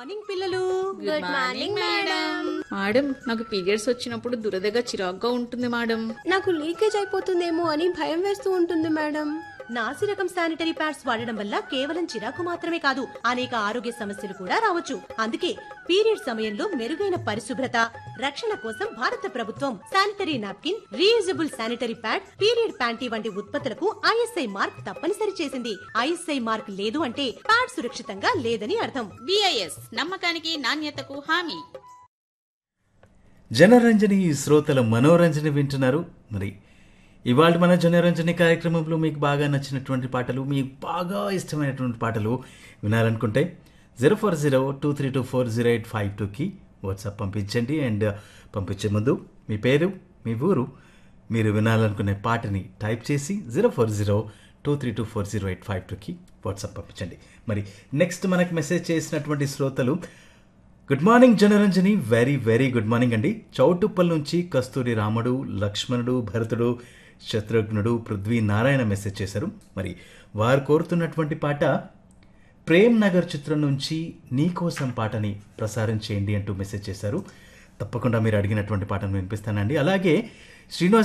morning పిల్లలు good morning madam madam నాకు periods వచ్చినప్పుడు దురదగా చిరాగ్గా ఉంటుంది మేడం నాకు లీకేజ్ అయిపోతుందేమో అని భయం వేస్తూ ఉంటుంది మేడం నాసి రకం శానిటరీ ప్యాడ్స్ వాడడం వల్ల కేవలం చిరాకు మాత్రమే కాదు అనేక ఆరోగ్య సమస్యలు కూడా రావచ్చు అందుకే పీరియడ్ సమయంలో మెరుగైన పరిశుభ్రత రక్షణ కోసం భారత ప్రభుత్వం sanitary napkin reusable sanitary pad period panty వంటి ఉత్పత్తులకు ఐఎస్ఐ మార్క్ తప్పనిసరి చేసింది ఐఎస్ఐ మార్క్ లేదు అంటే ప్యాడ్ సురక్షితంగా లేదని అర్థం బిఐఎస్ నమ్మకానికి నాణ్యతకు హామీ జనరంజని శ్రోతల మనోరంజని వింటున్నారు మరి ఇవాళ మన జనరంజని కార్యక్రమంలో మీకు బాగా నచ్చినటువంటి పాటలు మీకు బాగా ఇష్టమైనటువంటి పాటలు వినాలనుకుంటే zero four zero two three two four zero eight five టూకి వాట్సాప్ పంపించండి అండ్ పంపించే ముందు మీ పేరు మీ ఊరు మీరు వినాలనుకునే పాటని టైప్ చేసి zero four zero two three two four zero eight five టూకి వాట్సాప్ పంపించండి మరి నెక్స్ట్ మనకు మెసేజ్ చేసినటువంటి శ్రోతలు good morning Janaranjani very very good morning అండి చౌటుప్పల్ నుంచి కస్తూరి రాముడు లక్ష్మణుడు భరతుడు శత్రుఘ్నుడు పృథ్వీ నారాయణ మెసేజ్ చేశారు మరి వారు కోరుతున్నటువంటి పాట ప్రేమ్ నగర్ చిత్రం నుంచి నీకోసం పాటని ప్రసారం చేయండి అంటూ మెసేజ్ చేశారు తప్పకుండా మీరు అడిగినటువంటి పాటను వినిపిస్తానండి అలాగే శ్రీనివాస్